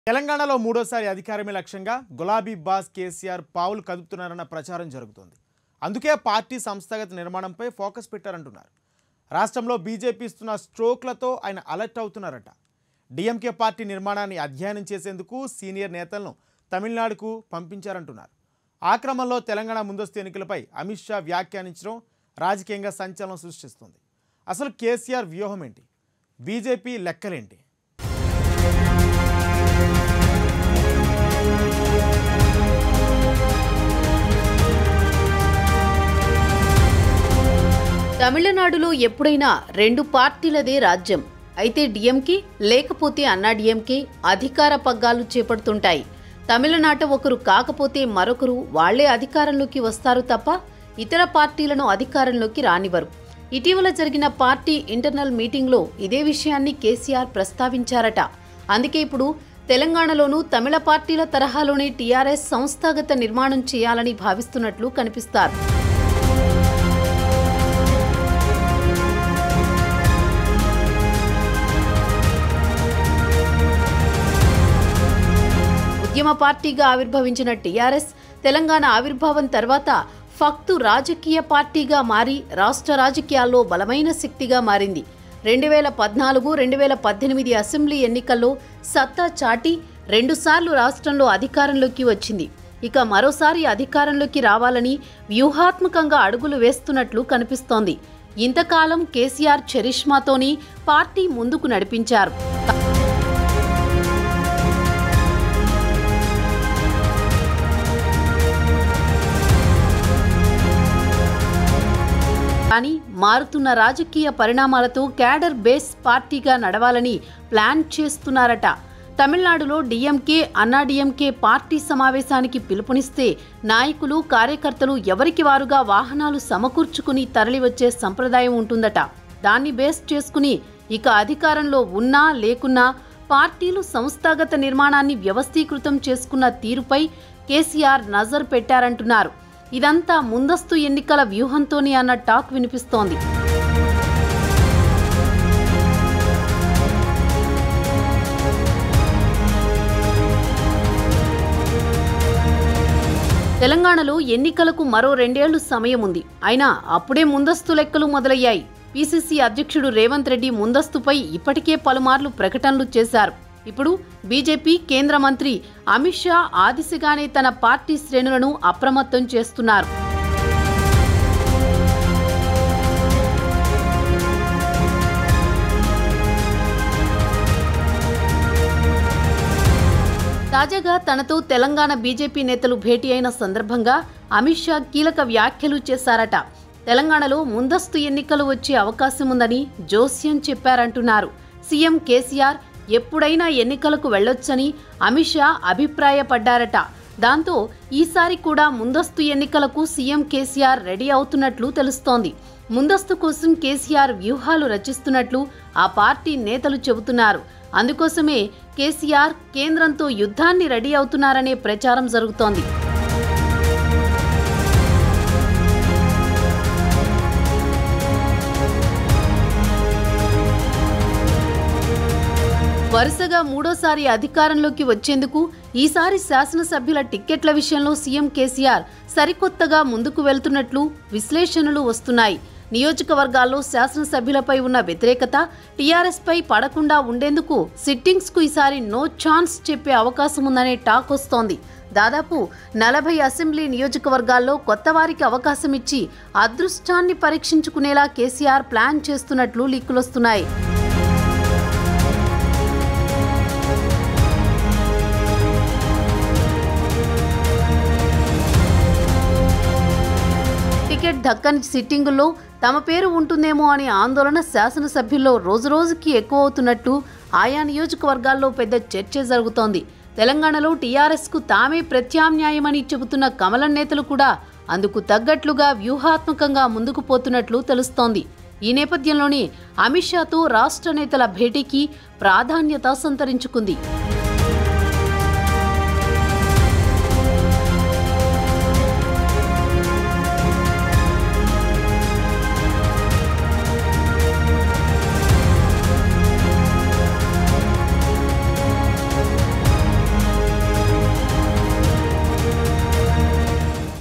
తెలంగాణలో మూడోసారి అధికారమే లక్ష్యంగా గులాబీ బాస్ కేసీఆర్ పావులు కదుపుతున్నారన్న ప్రచారం జరుగుతోంది అందుకే పార్టీ సంస్థాగత నిర్మాణంపై ఫోకస్ పెట్టారంటున్నారు రాష్ట్రంలో బీజేపీ ఇస్తున్న స్ట్రోక్లతో ఆయన అలర్ట్ అవుతున్నారట డిఎంకే పార్టీ నిర్మాణాన్ని అధ్యయనం చేసేందుకు సీనియర్ నేతలను తమిళనాడుకు పంపించారంటున్నారు ఆ క్రమంలో తెలంగాణ ముందస్తు ఎన్నికలపై అమిత్ షా వ్యాఖ్యానించడం రాజకీయంగా సంచలనం సృష్టిస్తుంది అసలు కేసీఆర్ వ్యూహం ఏంటి బీజేపీ లెక్కలేంటి తమిళనాడులో ఎప్పుడైనా రెండు పార్టీలదే రాజ్యం అయితే డిఎంకే లేకపోతే అన్నా డిఎంకే అధికార పగ్గాలు చేపడుతుంటాయి తమిళనాట ఒకరు కాకపోతే మరొకరు వాళ్లే అధికారంలోకి వస్తారు తప్ప ఇతర పార్టీలను అధికారంలోకి రానివ్వరు ఇటీవల జరిగిన పార్టీ ఇంటర్నల్ మీటింగ్లో ఇదే విషయాన్ని కేసీఆర్ ప్రస్తావించారట అందుకే ఇప్పుడు తెలంగాణలోనూ తమిళ పార్టీల తరహాలోనే టీఆర్ఎస్ సంస్థాగత నిర్మాణం చేయాలని భావిస్తున్నట్లు కనిపిస్తారు ఉద్యమ పార్టీగా ఆవిర్భవించిన టీఆర్ఎస్ తెలంగాణ ఆవిర్భావం తర్వాత ఫక్తు రాజకీయ పార్టీగా మారి రాష్ట్ర రాజకీయాల్లో బలమైన శక్తిగా మారింది రెండు వేల పద్నాలుగు రెండు వేల పద్దెనిమిది అసెంబ్లీ ఎన్నికల్లో సత్తా చాటి రెండుసార్లు రాష్ట్రంలో అధికారంలోకి వచ్చింది ఇక మరోసారి అధికారంలోకి రావాలని వ్యూహాత్మకంగా అడుగులు వేస్తున్నట్లు కనిపిస్తోంది ఇంతకాలం కేసీఆర్ చరిష్మాతోని పార్టీ ముందుకు నడిపించారు కానీ మారుతున్న రాజకీయ పరిణామాలతో క్యాడర్ బేస్ పార్టీగా నడవాలని ప్లాన్ చేస్తున్నారట తమిళనాడులో డిఎంకే అన్నాడీఎంకే పార్టీ సమావేశానికి పిలుపునిస్తే నాయకులు కార్యకర్తలు ఎవరికి వారుగా వాహనాలు సమకూర్చుకుని తరలివచ్చే సంప్రదాయం ఉంటుందట దాన్ని బేస్ చేసుకుని ఇక అధికారంలో ఉన్నా లేకున్నా పార్టీలు సంస్థాగత నిర్మాణాన్ని వ్యవస్థీకృతం చేసుకున్న తీరుపై కేసీఆర్ నజర్ పెట్టారంటున్నారు ఇదంతా ముందస్తు ఎన్నికల వ్యూహంతోనే అన్న టాక్ వినిపిస్తోంది తెలంగాణలో ఎన్నికలకు మరో రెండేళ్లు సమయం ఉంది అయినా అప్పుడే ముందస్తు లెక్కలు మొదలయ్యాయి పీసీసీ అధ్యక్షుడు రేవంత్ రెడ్డి ముందస్తుపై ఇప్పటికే పలుమార్లు ప్రకటనలు చేశారు ఇప్పుడు బీజేపీ కేంద్ర మంత్రి అమిత్ షా ఆ దిశగానే తన పార్టీ శ్రేణులను అప్రమత్తం చేస్తున్నారు తాజాగా తనతో తెలంగాణ బీజేపీ నేతలు భేటీ అయిన సందర్భంగా అమిత్ షా కీలక వ్యాఖ్యలు చేశారట తెలంగాణలో ముందస్తు ఎన్నికలు వచ్చే అవకాశం ఉందని జోస్యం చెప్పారంటున్నారు సీఎం కేసీఆర్ ఎప్పుడైనా ఎన్నికలకు వెళ్లొచ్చని అమిత్ షా అభిప్రాయపడ్డారట దాంతో ఈసారి కూడా ముందస్తు ఎన్నికలకు సీఎం కేసీఆర్ రెడీ అవుతున్నట్లు తెలుస్తోంది ముందస్తు కోసం కేసీఆర్ వ్యూహాలు రచిస్తున్నట్లు ఆ పార్టీ నేతలు చెబుతున్నారు అందుకోసమే కేసీఆర్ కేంద్రంతో యుద్ధాన్ని రెడీ అవుతున్నారనే ప్రచారం జరుగుతోంది వరుసగా మూడోసారి అధికారంలోకి వచ్చేందుకు ఈసారి శాసనసభ్యుల టిక్కెట్ల విషయంలో సీఎం కేసీఆర్ సరికొత్తగా ముందుకు వెళ్తున్నట్లు విశ్లేషణలు వస్తున్నాయి నియోజకవర్గాల్లో శాసనసభ్యులపై ఉన్న వ్యతిరేకత టీఆర్ఎస్ పై పడకుండా ఉండేందుకు సిట్టింగ్స్ కు ఈసారి నో ఛాన్స్ చెప్పే అవకాశం ఉందనే టాక్ వస్తోంది దాదాపు నలభై అసెంబ్లీ నియోజకవర్గాల్లో కొత్త వారికి అవకాశం ఇచ్చి అదృష్టాన్ని పరీక్షించుకునేలా కేసీఆర్ ప్లాన్ చేస్తున్నట్లు లీకులొస్తున్నాయి టికెట్ దక్కని సిట్టింగుల్లో తమ పేరు ఉంటుందేమో అనే ఆందోళన శాసనసభ్యుల్లో రోజురోజుకి ఎక్కువ అవుతున్నట్టు ఆయా నియోజకవర్గాల్లో పెద్ద చర్చ జరుగుతోంది తెలంగాణలో టీఆర్ఎస్కు తామే ప్రత్యామ్నాయమని చెబుతున్న కమలం నేతలు కూడా అందుకు తగ్గట్లుగా వ్యూహాత్మకంగా ముందుకు పోతున్నట్లు తెలుస్తోంది ఈ నేపథ్యంలోనే అమిత్ షాతో రాష్ట్ర నేతల భేటీకి ప్రాధాన్యత సంతరించుకుంది